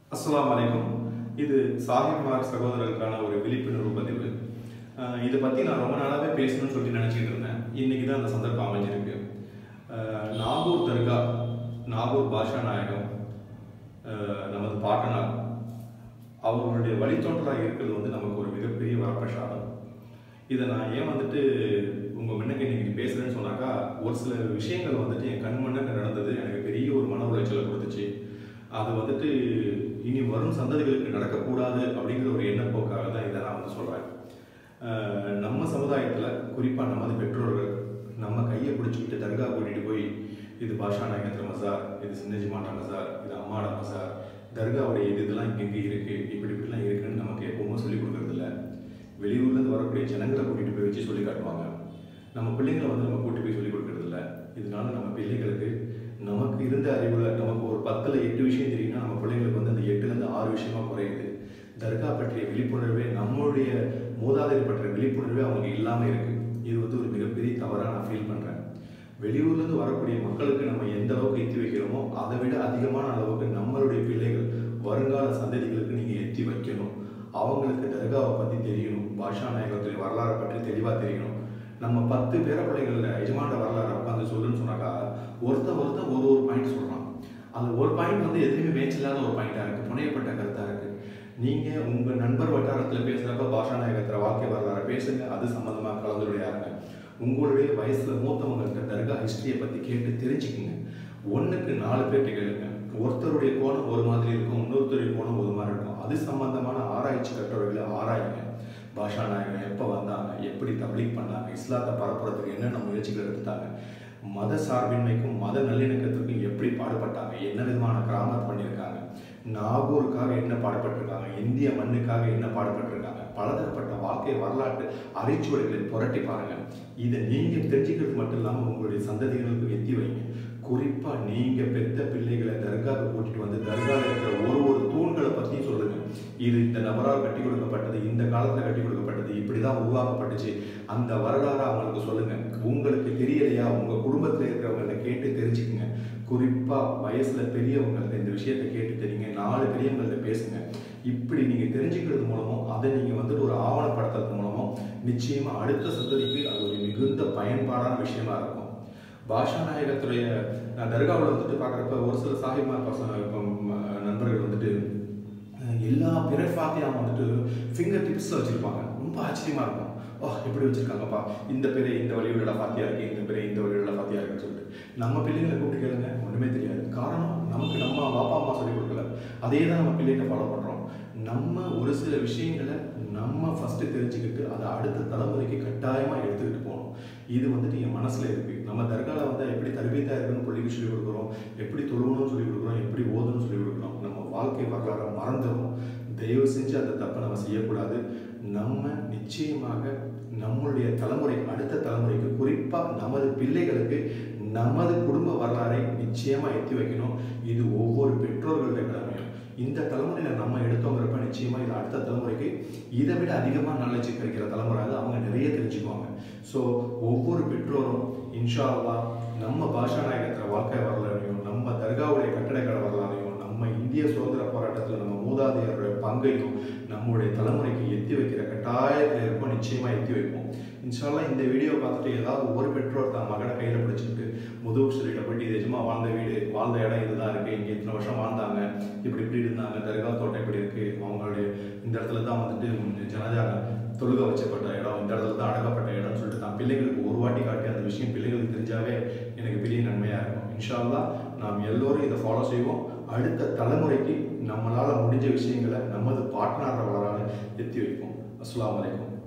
அஸ்ஸலாமு அலைக்கும் இது சாஹிப்மார் சகோதரர்களுக்கான ஒரு விழிப்புணர்வு பதிவு அஹ் இதை பற்றி நான் ரொம்ப நாளாகவே பேசணும்னு சொல்லி நினச்சிட்டு இருந்தேன் இன்னைக்கு தான் அந்த சந்தர்ப்பம் அமைஞ்சிருக்கு அஹ் நாகூர் தர்கா நாகூர் பாஷா நாயகம் அஹ் நமது பாட்டனார் அவர்களுடைய வழித்தோன்றலாக இருக்கிறது வந்து நமக்கு ஒரு மிகப்பெரிய வரப்பிரசாதம் இதை நான் ஏன் வந்துட்டு உங்கள் முன்னக்கு இன்னைக்கு பேசுகிறேன்னு சொன்னாக்கா ஒரு சில விஷயங்கள் வந்துட்டு என் கண் முன்னக்க நடந்தது எனக்கு பெரிய ஒரு மன உளைச்சலை கொடுத்துச்சு அது வந்துட்டு இனி வரும் சந்ததிகளுக்கு நடக்கக்கூடாது அப்படிங்கிற ஒரு எண்ணப்போக்காக தான் இதை நான் வந்து சொல்கிறேன் நம்ம சமுதாயத்தில் குறிப்பாக நமது பெற்றோர்கள் நம்ம கையை பிடிச்சிக்கிட்டு தர்கா கூட்டிகிட்டு போய் இது பாஷா நாயகத்திர மசார் இது சின்னஜி மாட்டா மசார் இது அம்மாட மசார் தர்காவுடைய இது இதெல்லாம் இங்கே இருக்குது இப்படி இப்படிலாம் இருக்குன்னு நமக்கு எப்பவுமே சொல்லிக் கொடுக்கறதில்ல வெளியூர்லேருந்து வரக்கூடிய ஜனங்களை கூட்டிகிட்டு போய் வச்சு சொல்லி காட்டுவாங்க நம்ம பிள்ளைங்களை வந்து நம்ம கூட்டி போய் சொல்லிக் கொடுக்கறதில்ல இதனால நம்ம பிள்ளைகளுக்கு நமக்கு இருந்த அறிவில் நமக்கு ஒரு பத்தில் எட்டு விஷயம் தெரியும்னா நம்ம பிள்ளைங்களுக்கு வந்து அந்த எட்டுலேருந்து ஆறு விஷயமா குறையுது தர்கா பற்றிய விழிப்புணர்வே நம்மளுடைய மூதாதையர் பற்றிய விழிப்புணர்வே அவங்க இல்லாமல் இருக்கு இது வந்து ஒரு மிகப்பெரிய தவறாக நான் ஃபீல் பண்ணுறேன் வெளியூர்லேருந்து வரக்கூடிய மக்களுக்கு நம்ம எந்த அளவுக்கு எத்தி வைக்கிறோமோ அதை விட அதிகமான அளவுக்கு நம்மளுடைய பிள்ளைகள் வருங்கால சந்ததிகளுக்கு நீங்கள் எத்தி வைக்கணும் அவங்களுக்கு தர்காவை பற்றி தெரியணும் பாஷா நாயகத்துடைய வரலாறை பற்றி தெளிவாக தெரியணும் நம்ம பத்து பேர பிள்ளைகளில் எஜமாண்ட வரலாறு உட்காந்து சொல்லுன்னு சொன்னாக்கா ஒருத்தன் ஒருத்தன் ஒரு ஒரு பாயிண்ட் சொல்கிறான் அந்த ஒரு பாயிண்ட் வந்து எதுவுமே மேய்ச்சலாத ஒரு பாயிண்டாக இருக்குது புனையப்பட்ட கருத்தாக இருக்குது நீங்கள் உங்கள் நண்பர் வட்டாரத்தில் பேசுகிறப்ப பாஷா நாயகத்தில் வாழ்க்கை வரலாறு பேசுங்க அது சம்மந்தமாக கலந்துரையாருங்க உங்களுடைய வயசில் மூத்தவங்கள்ட்ட தர்கா ஹிஸ்டரியை பற்றி கேட்டு தெரிஞ்சுக்குங்க ஒன்றுக்கு நாலு பேர்கிட்ட கேளுங்க ஒருத்தருடைய கோணம் ஒரு மாதிரி இருக்கும் இன்னொருத்தருடைய கோணம் ஒரு மாதிரி இருக்கும் அது சம்பந்தமான ஆராய்ச்சி கட்டுரைகளை ஆராயுங்க பாஷா நாயகன் எப்போ வந்தாங்க எப்படி தப்லீக் பண்ணாங்க இஸ்லாத்தை பரப்புறதுக்கு என்னென்ன முயற்சிகள் எடுத்தாங்க மத சார்பின்மைக்கும் மத நல்லிணக்கத்திற்கும் எப்படி பாடுபட்டாங்க என்ன விதமான கிராமத் பண்ணியிருக்காங்க நாகூருக்காக என்ன பாடுபட்டிருக்காங்க இந்திய மண்ணுக்காக என்ன பாடுபட்டிருக்காங்க பலதரப்பட்ட வாழ்க்கை வரலாற்று அரிச்சுவடுகளை புரட்டி பாருங்க இதை நீங்க தெரிஞ்சுக்கிறது மட்டும் இல்லாமல் உங்களுடைய சந்ததிகளுக்கு எத்தி வைங்க குறிப்பா நீங்க பெத்த பிள்ளைகளை தர்காவுக்கு கூட்டிட்டு வந்து தர்காவில் இருக்கிற ஒரு ஒரு தூண்களை பத்தியும் சொல்லுங்க இது இந்த நபரால் கட்டி கொடுக்கப்பட்டது இந்த காலத்துல கட்டி கொடுக்கப்பட்டது இப்படிதான் உருவாக்கப்பட்டுச்சு அந்த வரலாறு அவங்களுக்கு சொல்லுங்க உங்களுக்கு தெரியலையா உங்க குடும்பத்துல இருக்கிறவங்கள்ட்ட கேட்டு தெரிஞ்சுக்குங்க குறிப்பா வயசுல பெரியவங்கள்ட்ட இந்த விஷயத்தை கேட்டு தெரியுங்க நாலு பெரியவங்கள்ட்ட பேசுங்க இப்படி நீங்க தெரிஞ்சுக்கிறது மூலமும் அதை நீங்க வந்துட்டு ஒரு ஆவணப்படுத்துறது மூலமும் நிச்சயமா அடுத்த சந்ததிக்கு அது ஒரு மிகுந்த பயன்பாடான விஷயமா இருக்கும் பாஷா நாயகத்துடைய நான் தர்காவில் வந்துட்டு பார்க்குறப்ப ஒரு சில சாஹிப்மார் பசங்க இப்போ நண்பர்கள் வந்துட்டு அஹ், எல்லா பிற ஃபாத்தியாவும் வந்துட்டு ஃபிங்கர் டிப்ஸில் வச்சுருப்பாங்க ரொம்ப ஆச்சரியமாக இருக்கும் ஓ எப்படி வச்சுருக்காங்கப்பா இந்த பேரே இந்த வழியோட ஃபாத்தியா இருக்கு இந்த பேரே இந்த வழியோட ஃபாத்தியா இருக்குன்னு சொல்லிட்டு நம்ம பிள்ளைங்களை கூப்பிட்டு கேளுங்க ஒன்றுமே தெரியாது காரணம் நமக்கு நம்ம பாப்பா அம்மா சொல்லிக் கொடுக்கல அதே தான் நம்ம பிள்ளைகிட்ட ஃபாலோ பண்ணுறோம் நம்ம ஒரு சில விஷயங்களை நம்ம ஃபஸ்ட்டு தெரிஞ்சுக்கிட்டு அதை அடுத்த தலைமுறைக்கு கட்டாயமாக எடுத்துக்கிட்டு போகணும் இது வந்துட்டு என் மனசில் இருக்குது நம்ம தர்காவில் வந்து எப்படி தர்பீத்தா இருக்குன்னு பிள்ளைக்கு சொல்லிக் கொடுக்குறோம் எப்படி தொழுவணும்னு சொல்லிக் கொடுக்குறோம் எப்படி ஓதணும்னு சொல்லிக் கொடுக்குறோம் நம்ம வாழ்க்கை வரலாறை மறந்துடும் தயவு செஞ்சு அந்த தப்பை நம்ம செய்யக்கூடாது நம்ம நிச்சயமாக நம்மளுடைய தலைமுறை அடுத்த தலைமுறைக்கு குறிப்பாக நமது பிள்ளைகளுக்கு நமது குடும்ப வரலாறை நிச்சயமாக எத்தி வைக்கணும் இது ஒவ்வொரு பெற்றோர்களுடைய கடமையும் இந்த தலைமுறையில் நம்ம எடுத்தோங்கிறப்ப நிச்சயமாக இது அடுத்த தலைமுறைக்கு இதை விட அதிகமாக நாலேஜ் கிடைக்கிற தலைமுறை அது அவங்க நிறைய தெரிஞ்சுக்குவாங்க ஸோ ஒவ்வொரு பெற்றோரும் இன்ஷா அல்லாஹ் நம்ம பாஷா நாயகத்தில் வாழ்க்கை வரலாறையும் நம்ம தர்காவுடைய கட்டடக்கலை வரலாறையும் நம்ம இந்திய சுதந்திர போராட்டத்தில் நம்ம மூதாதையருடைய பங்கையும் நம்முடைய தலைமுறைக்கு எத்தி வைக்கிற கட்டாயத்தில் இருப்போம் நிச்சயமாக எத்தி வைப்போம் இன்ஷால்லா இந்த வீடியோ பார்த்துட்டு ஏதாவது ஒவ்வொரு பெற்றோர் தான் மகனை கையில் பிடிச்சிக்கிட்டு முதுகு சொல்லிட்ட போயிட்டு இது நிஜமா வாழ்ந்த வீடு வாழ்ந்த இடம் இதுதான் இருக்கு இங்கே இத்தனை வருஷம் வாழ்ந்தாங்க இப்படி இப்படி இருந்தாங்க தர்கா தோட்டம் இப்படி இருக்கு அவங்களுடைய இந்த இடத்துல தான் வந்துட்டு ஜனஜா தொழுக வச்சப்பட்ட இடம் இந்த இடத்துல தான் அடக்கப்பட்ட இடம்னு சொல்லிட்டு தான் பிள்ளைகளுக்கு ஒரு வாட்டி காட்டி அந்த விஷயம் பிள்ளைகளுக்கு தெரிஞ்சாவே எனக்கு பெரிய நன்மையாக இருக்கும் இன்ஷா அல்லாஹ் நாம் எல்லோரும் இதை ஃபாலோ செய்வோம் அடுத்த தலைமுறைக்கு நம்மளால் முடிஞ்ச விஷயங்களை நமது பார்ட்னர் வளரால் எத்தி வைப்போம் அஸ்ஸலாமு அலைக்கும்